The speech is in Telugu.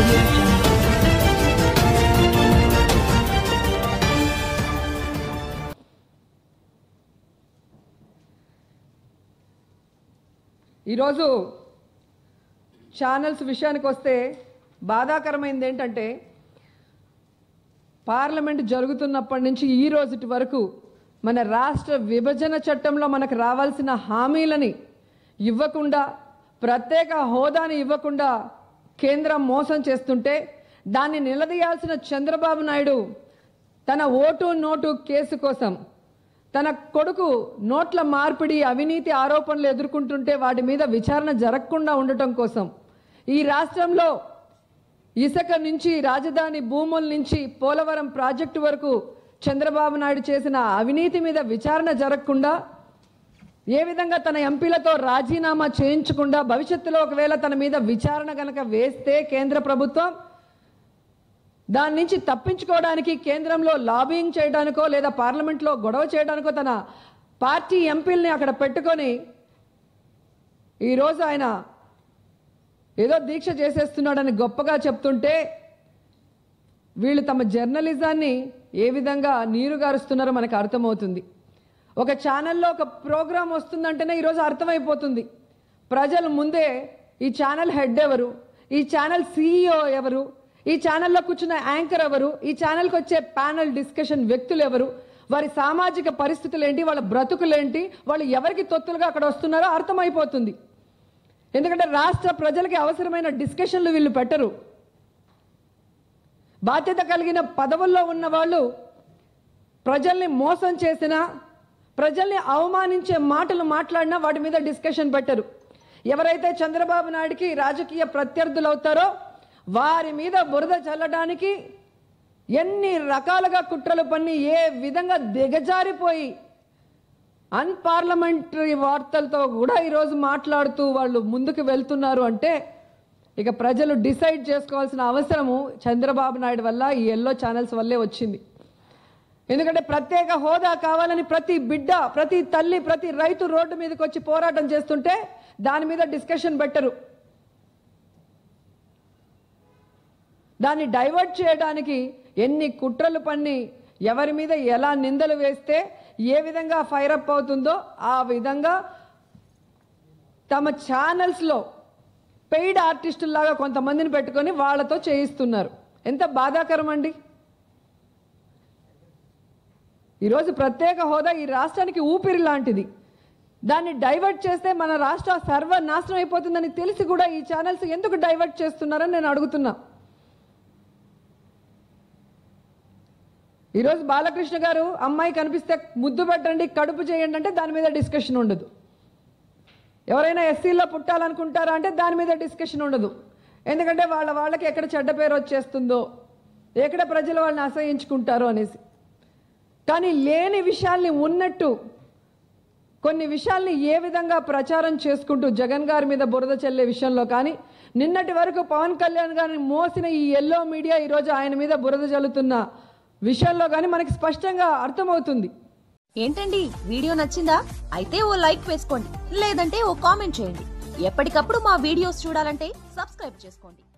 audio jungle. ఈరోజు ఛానల్స్ విషయానికి వస్తే బాధాకరమైంది ఏంటంటే పార్లమెంట్ జరుగుతున్నప్పటి నుంచి ఈ రోజుటి వరకు మన రాష్ట్ర విభజన చట్టంలో మనకు రావాల్సిన హామీలని ఇవ్వకుండా ప్రత్యేక హోదాని ఇవ్వకుండా కేంద్రం మోసం చేస్తుంటే దాన్ని నిలదీయాల్సిన చంద్రబాబు నాయుడు తన ఓటు నోటు కేసు కోసం తన కొడుకు నోట్ల మార్పిడి అవినీతి ఆరోపణలు ఎదుర్కొంటుంటే వాటి మీద విచారణ జరగకుండా ఉండటం కోసం ఈ రాష్ట్రంలో ఇసుక నుంచి రాజధాని భూముల నుంచి పోలవరం ప్రాజెక్టు వరకు చంద్రబాబు నాయుడు చేసిన అవినీతి మీద విచారణ జరగకుండా ఏ విధంగా తన ఎంపీలతో రాజీనామా చేయించకుండా భవిష్యత్తులో ఒకవేళ తన మీద విచారణ గనక వేస్తే కేంద్ర ప్రభుత్వం దాని నుంచి తప్పించుకోవడానికి కేంద్రంలో లాబింగ్ చేయడానికో లేదా పార్లమెంట్లో గొడవ చేయడానికో తన పార్టీ ఎంపీల్ని అక్కడ పెట్టుకొని ఈరోజు ఆయన ఏదో దీక్ష చేసేస్తున్నాడని గొప్పగా చెప్తుంటే వీళ్ళు తమ జర్నలిజాన్ని ఏ విధంగా నీరు గారుస్తున్నారో మనకు అర్థమవుతుంది ఒక ఛానల్లో ఒక ప్రోగ్రాం వస్తుందంటేనే ఈరోజు అర్థమైపోతుంది ప్రజలు ముందే ఈ ఛానల్ హెడ్ ఎవరు ఈ ఛానల్ సీఈఓ ఎవరు ఈ ఛానల్లో కూర్చున్న యాంకర్ ఎవరు ఈ ఛానల్కి వచ్చే ప్యానల్ డిస్కషన్ వ్యక్తులు ఎవరు వారి సామాజిక పరిస్థితులు ఏంటి వాళ్ళ బ్రతుకులేంటి వాళ్ళు ఎవరికి తొత్తులుగా అక్కడ వస్తున్నారో అర్థమైపోతుంది ఎందుకంటే రాష్ట్ర ప్రజలకి అవసరమైన డిస్కషన్లు వీళ్ళు పెట్టరు బాధ్యత కలిగిన పదవుల్లో ఉన్న వాళ్ళు ప్రజల్ని మోసం చేసినా ప్రజల్ని అవమానించే మాటలు మాట్లాడినా వాటి మీద డిస్కషన్ పెట్టరు ఎవరైతే చంద్రబాబు నాయుడికి రాజకీయ ప్రత్యర్థులు అవుతారో వారి మీద బురద చల్లడానికి ఎన్ని రకాలుగా కుట్రలు పన్ని ఏ విధంగా దిగజారిపోయి అన్పార్లమెంటరీ వార్తలతో కూడా ఈరోజు మాట్లాడుతూ వాళ్ళు ముందుకు వెళ్తున్నారు అంటే ఇక ప్రజలు డిసైడ్ చేసుకోవాల్సిన అవసరము చంద్రబాబు నాయుడు వల్ల ఈ ఎల్లో ఛానల్స్ వల్లే వచ్చింది ఎందుకంటే ప్రత్యేక హోదా కావాలని ప్రతి బిడ్డ ప్రతి తల్లి ప్రతి రైతు రోడ్డు మీదకి వచ్చి పోరాటం చేస్తుంటే దాని మీద డిస్కషన్ పెట్టరు దాన్ని డైవర్ట్ చేయడానికి ఎన్ని కుట్రలు పన్ని ఎవరి మీద ఎలా నిందలు వేస్తే ఏ విధంగా ఫైర్ అప్ అవుతుందో ఆ విధంగా తమ ఛానల్స్లో పెయిడ్ ఆర్టిస్టుల్లాగా కొంతమందిని పెట్టుకొని వాళ్ళతో చేయిస్తున్నారు ఎంత బాధాకరం అండి ఈరోజు ప్రత్యేక హోదా ఈ రాష్ట్రానికి ఊపిరి లాంటిది దాన్ని డైవర్ట్ చేస్తే మన రాష్ట్ర సర్వనాశనం అయిపోతుందని తెలిసి కూడా ఈ ఛానల్స్ ఎందుకు డైవర్ట్ చేస్తున్నారని నేను అడుగుతున్నా ఈరోజు బాలకృష్ణ గారు అమ్మాయి కనిపిస్తే ముద్దు పెట్టండి కడుపు చేయండి అంటే దాని మీద డిస్కషన్ ఉండదు ఎవరైనా ఎస్సీలో పుట్టాలనుకుంటారా అంటే దాని మీద డిస్కషన్ ఉండదు ఎందుకంటే వాళ్ళ వాళ్ళకి ఎక్కడ చెడ్డ పేరు వచ్చేస్తుందో ఎక్కడ ప్రజలు వాళ్ళని అసహించుకుంటారో అనేసి కానీ లేని విషయాల్ని ఉన్నట్టు కొన్ని విషయాల్ని ఏ విధంగా ప్రచారం చేసుకుంటూ జగన్ గారి మీద బురద చల్లే విషయంలో కానీ నిన్నటి వరకు పవన్ కళ్యాణ్ గారిని మోసిన ఈ ఎల్లో మీడియా ఈరోజు ఆయన మీద బురద చల్లుతున్న విషయంలో కానీ మనకి స్పష్టంగా అర్థమవుతుంది ఏంటండి వీడియో నచ్చిందా అయితే ఓ లైక్ వేసుకోండి లేదంటే ఓ కామెంట్ చేయండి ఎప్పటికప్పుడు మా వీడియోస్ చూడాలంటే సబ్స్క్రైబ్ చేసుకోండి